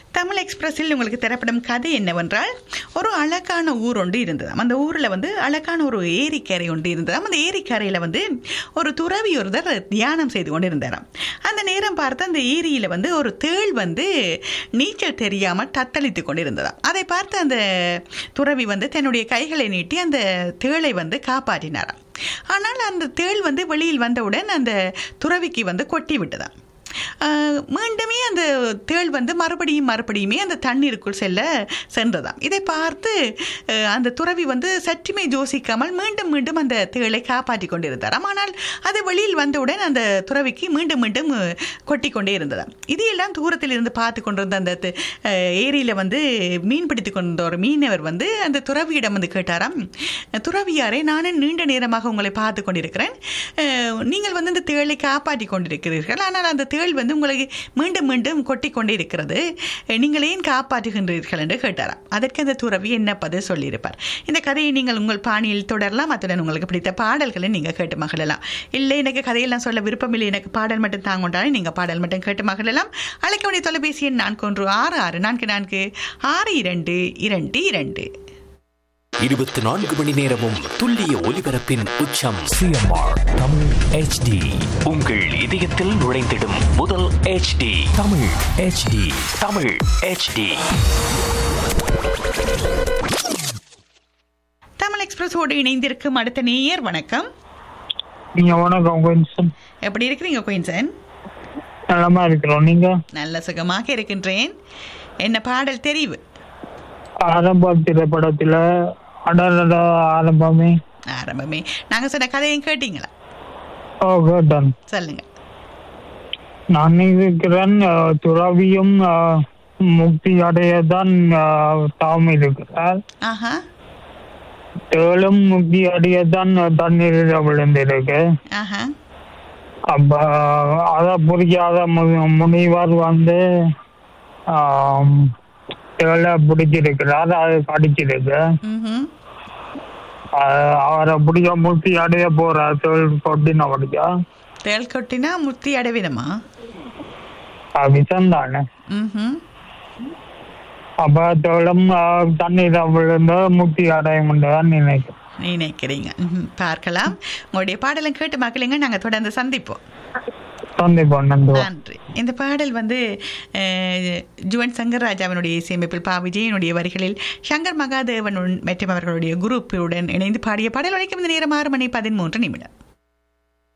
தமிழ் எக்ஸ்பிரஸில் உங்களுக்கு தரப்படும் கதை என்னவென்றால் ஒரு அழகான ஊர் ஒன்று இருந்ததாம் அந்த ஊரில் வந்து அழகான ஒரு ஏரிக்கரை ஒன்று இருந்ததாம் அந்த ஏரிக்கரையில் வந்து ஒரு துறவி ஒருத்தர் தியானம் செய்து கொண்டு இருந்தாராம் அந்த நேரம் பார்த்து அந்த ஏரியில் வந்து ஒரு தேள் வந்து நீச்சல் தெரியாமல் தத்தளித்து கொண்டு இருந்ததாம் அதை பார்த்து அந்த துறவி வந்து தன்னுடைய கைகளை நீட்டி அந்த தேளை வந்து காப்பாற்றினாராம் ஆனால் அந்த தேள் வந்து வெளியில் வந்தவுடன் அந்த துறவிக்கு வந்து கொட்டி விட்டதாம் ஆஹ் மீண்டுமே அந்த தேள் வந்து மறுபடியும் மறுபடியுமே அந்த தண்ணீருக்குள் செல்ல சென்றதாம் இதை பார்த்து ஆஹ் அந்த துறவி வந்து சற்றுமே யோசிக்காமல் மீண்டும் மீண்டும் அந்த தேளை காப்பாற்றி கொண்டிருந்தாராம் ஆனால் அது வெளியில் வந்தவுடன் அந்த துறவிக்கு மீண்டும் மீண்டும் ஆஹ் கொட்டி கொண்டே இருந்ததாம் இதையெல்லாம் தூரத்தில் இருந்து பார்த்து கொண்டிருந்த அந்த து- ஆஹ் ஏரியில வந்து மீன் பிடித்து கொண்ட ஒரு மீனவர் வந்து அந்த துறவியிடம் வந்து கேட்டாராம் துறவியாரே நானும் நீண்ட நேரமாக உங்களை பார்த்து கொண்டிருக்கிறேன் ஆஹ் நீங்கள் வந்து இந்த தேளை காப்பாற்றி கொண்டிருக்கிறீர்கள் ஆனால் அந்த தேள் வந்து உங்களுக்கு மீண்டும் மீண்டும் கொட்டி கொண்டே இருக்கிறது அஹ் நீங்கள் ஏன் காப்பாற்றுகின்றீர்கள் என்று கேட்டாராம் அதற்கு அந்த துறவி என்ன பதில் சொல்லியிருப்பார் இந்த கதையை நீங்கள் உங்கள் பாணியில் தொடரலாம் அத்துடன் உங்களுக்கு பிடித்த பாடல்களை நீங்கள் கேட்டு மகிழலாம் இல்லை எனக்கு கதையெல்லாம் சொல்ல விருப்பமில்லை எனக்கு பாடல் மட்டும் தாங்கொண்டாலே நீங்கள் பாடல் மட்டும் கேட்டு மகிழலாம் அழைக்க வேண்டிய தொலைபேசி எண் நான்கு ஒன்று ஆறு ஆறு நான்கு நான்கு ஆறு இரண்டு இரண்டு இரண்டு இருபத்தி நான்கு மணி நேரமும் துல்லிய ஒலிபரப்பின் உச்சம் சிஎம்ஆர் தமிழ் ஹெச்டி உங்கள் இதயத்தில் நுழைந்திடும் முதல் HD Tamil HD Tamil HD Tamil எக்ஸ்பிரஸோடு இணைந்திருக்கும் அடுத்த நேயர் வணக்கம் நீங்க வணக்கம் கொஞ்சம் எப்படி இருக்கிறீங்க குயின்சன் நலமா இருக்கிறோம் நீங்க நல்ல சுகமாக இருக்கின்றேன் என்ன பாடல் தெரிவு ஆரம்ப திரைப்படத்துல அடலட ஆரம்பமே ஆரம்பமே நாங்கள் சொன்ன கதையும் கேட்டீங்களா ஓ கேட்டன் சொல்லுங்க நான் இருக்கிறேன் அஹ், துறவியும் அஹ், முக்தி அடையதான் அஹ், தாம் இருக்கிறார் ஆஹா தேளும் முக்தி அடையதான் தண்ணீரில் விழுந்திருக்கு ஆஹா அப்ப அதை புரியாத மு- முனிவர் வந்து ஆம், தேளை பிடிச்சிருக்கிறார் அது கடிச்சிருக்கு ம் அஹ் அவரை பிடிக்க முக்தி அடைய போறார் தொழில் கொட்டின படிக்க தேள் கொட்டினா முத்தி அடைவிடுமா விஷம் தானே ம் அப்ப தொழிலும் தண்ணீர் விழுந்து முக்தி அடையும் தான் நினைக்கிறேன் நினைக்கிறீங்க ம்ஹும். பார்க்கலாம் உங்களுடைய பாடலும் கேட்டு மக்களுங்க நாங்கள் தொடர்ந்து சந்திப்போம் சந்திப்போம் நன்றி நன்றி இந்த பாடல் வந்து அஹ், ஜுவன் சங்கர் ராஜாவினுடைய இசையமைப்பில் பா விஜயனுடைய வரிகளில் சங்கர் மகாதேவன் மற்றும் அவர்களுடைய குரூப்புடன் இணைந்து பாடிய பாடல் வரைக்கும் இந்த நேரம் ஆறு மணி பதிமூன்று நிமிடம்